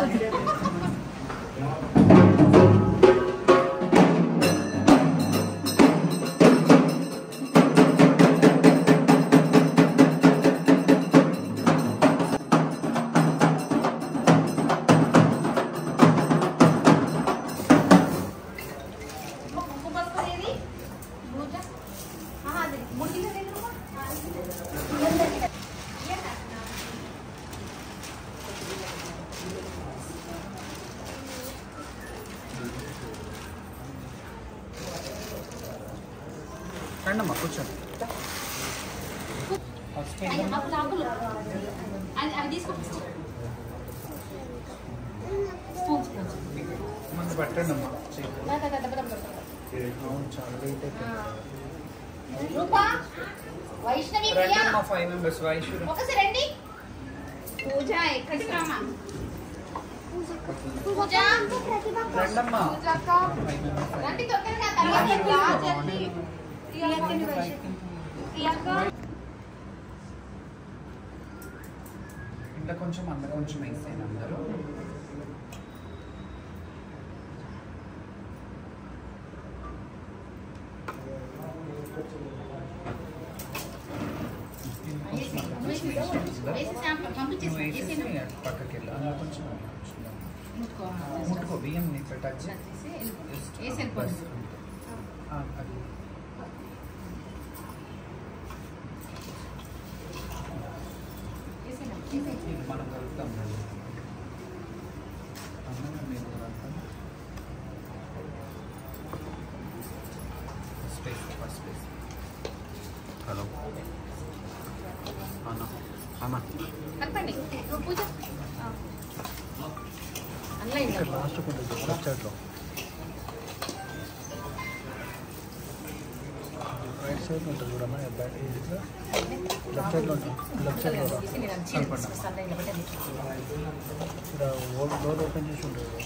రండమ్మా కూర్చోండి ఫస్ట్ అది అది తీసుకో స్పూన్ స్పూన్ ముందు పెట్టండి అమ్మా అవును చాలా లేట్ అయిపోయింది రూపా వైష్ణవి ప్రియా రండమ్మా ఫైవ్ మెంబర్స్ వైశ్వరు ఒకసారి రండి పూజ ఎక్కడికి రామా పూజ రండమ్మా ఫైవ్ మెంబర్స్ రండి తొందరగా తర్వాత రా, జల్దీ. ప్రియాక్కని వైష్ణవి. ప్రియాక్క ఇంకా కొంచెం అందరూ కొంచెం వేసేయండి అందరూ వేసేసి ఆమె పంపించేసి నువ్వు వేసేసి వేసేసి అటు పక్కకి వెళ్ళు అందులో కొంచెం ముట్టుకో ముట్టుకో బియ్యం నీకు టచ్ వేసేసి వేసి వెళ్ళిపోతుంది అది వేసేనా? వేసేయి. ఇది మనం కలుపుతాం కదా. అన్నం మీరు కలుపుతాం. ఫస్ట్ వేసి, ఫస్ట్ వేసి. హలో అన్న అన్న కలపండి నువ్వు పూజ ఆ. అందులో ఇంకా లాస్ట్ కొంచెం లెఫ్ట్ సైడ్లో రైట్ సైడ్లో ఉంటుంది చూడమ్మా బ్యాక్ లెఫ్ట్ సైడ్లో ఉంటుంది లెఫ్ట్ సైడ్లో రా తీసి నేను అది చీర తీసుకొస్తాను ఇలా పెట్టండి ఇక్కడ డోర్ ఓపెన్ చేసి ఉంటుంది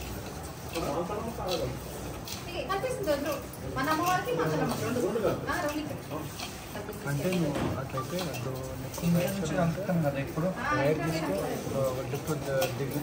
కనిపిస్తుంది వద్దు. మన అమ్మవారికి మంగళమ్మ రెండు ఆ, రెండు ఇక్కడ. అంటే నువ్వు అట్లయితే నెక్స్ట్ కలుపుతాం కదా ఇప్పుడు ఆ, రైట్ ఇక్కడ తీసుకో నేను- డిప్ దిగి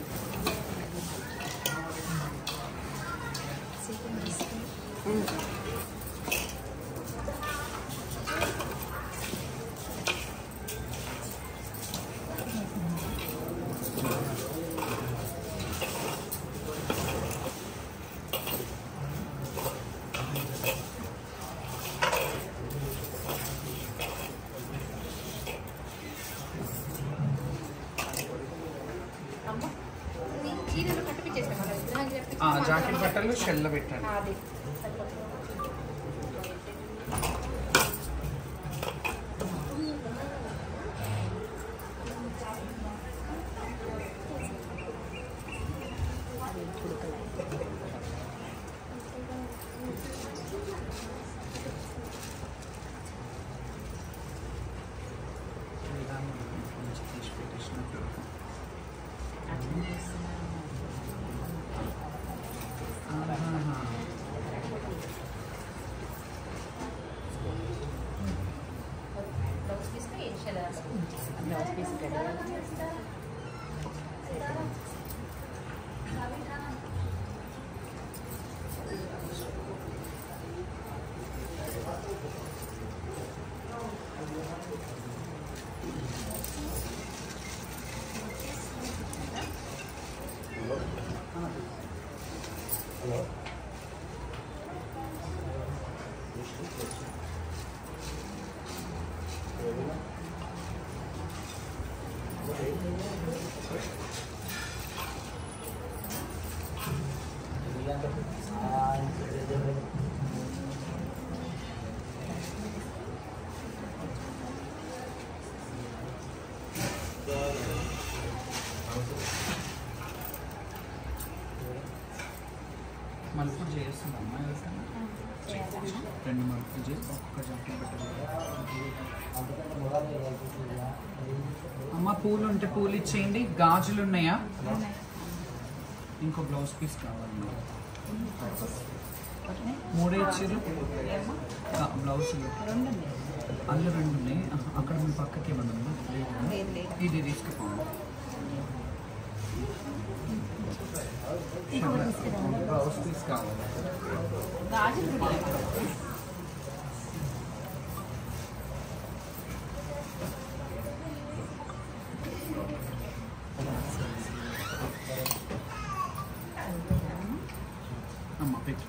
అమ్మ. ఇది చీరలు కట్టిపించేస్తాను మన విగ్రహానికి కట్టిపించి ఆ, మన జాకెట్ అమ్మవారికి- బట్టలు షెల్లో పెట్టండి ఆ, అది సరిపోతుంది. కొంచెం తీసి పెట్టేసినట్టు ఆహాహా. బ్లౌజ్ పీస్కి షెల్ బ్లౌజ్ పీస్ ఇక్కడ మలుపులు చేస్తుందమ్మా ఎవరికైనా? రెండు మలుపులు చేసి ఒక్క జాకెట్ పెట్టాలి అమ్మ పూలు ఉంటే పూలు ఇచ్చేయండి గాజులు ఉన్నాయా ఇంకో బ్లౌజ్ పీస్ కావాలి మూడే ఇచ్చారు బ్లౌజులు అందులో రెండు ఉన్నాయి ఆహా, అక్కడ మీ పక్కకి ఏమన్నా ఉందా ఇది తీసుకుపోండి బ్లౌజ్ పీస్ కావాలి గాజులు ఉన్నాయి. అమ్మ పెట్టు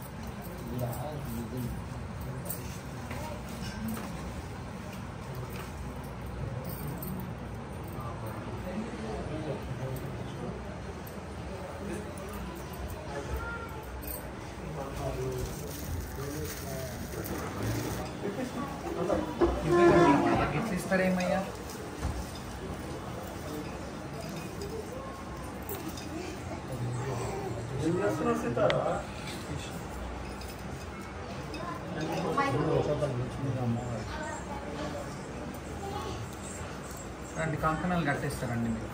ఇవ్వండి, వాళ్ళకి ఎట్లా ఇస్తారేమయ్యా రండి కంకణాలు కట్టేస్తారండి మీరు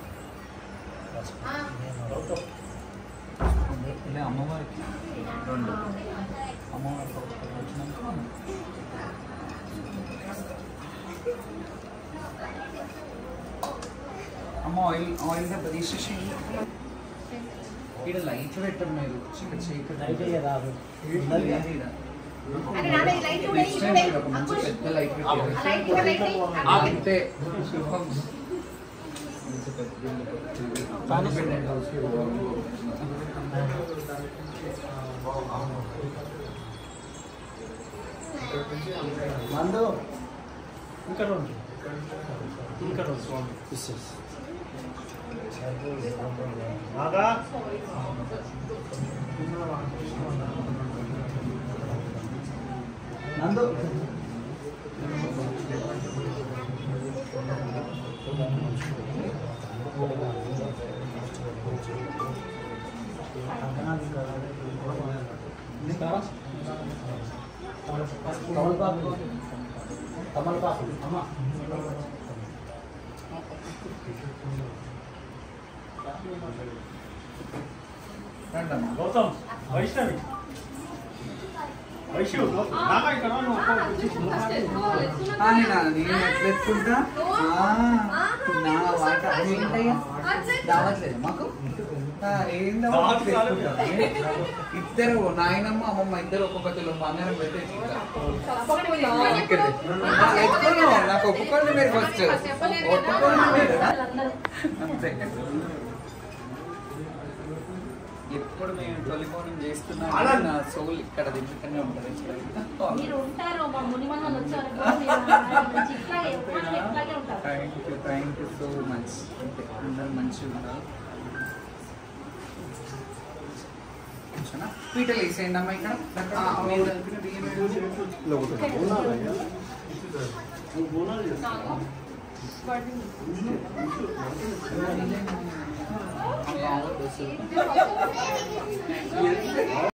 ఇలా అమ్మవారికి రెండు అమ్మవారికి ఒకటి వచ్చినాక అమ్మ ఆయిల్ ఆయిల్ గా తీసేసి ఇక్కడ లైట్ పెట్టండి మీరు ఇక్కడ చేయకండి అరే నాన్న, ఈ లైట్ ఉన్నాయి, నెక్స్ట్ ఇప్పుడే. టైం ఒక మంచి పెద్ద లైట్ ఆ లైట్ ఇక్కడ లైట్ అయ్యి. అంతే మందు ఇక్కడ ఉంది ఇక్కడ ఉంది బాగా నందు తమలపాకు తమలపాకు అమ్మ రండమ్మా గౌతమ్ వైష్ణవి వైష్ణు బాగా ఇక్కడ నువ్వు ఆ, నేను అది ఎట్లా ఎత్తుకుంటా ఆ, నా వాట ఏంటయ్యా దావట్లేదు మాకు ఆ, ఏం దావత్ ఎత్తుకుంటా? ఇద్దరు నాయనమ్మ అమ్మమ్మ ఇద్దరు ఒక్కొక్క తులం బంగారం పెట్టి ఎత్తుకుంటా. ఆ, ఎత్తుకోను నాకు ఒప్పుకోండి మీరు ఫస్ట్ ఒప్పుకోండి మీరు అంతే ఎప్పుడు మేము తొలికోణం చేస్తున్నాం నా సోల్ ఇక్కడ దిగుతూనే ఉంటుంది మీరు ఉంటారు మా మునిమన్నలు వచ్చారు మీరు ఇట్లా ఎప్పుడు ఇట్లాగే ఉంటారు thank you thank you so much అంటే అందరు మంచిగా ఉన్నారు కొంచెనా? పీటలు వేసేయండి అమ్మ ఇక్కడ ఆ, మీరు కలిపిన బియ్యం వేయండి. ఆ, బాగుంది అసలు.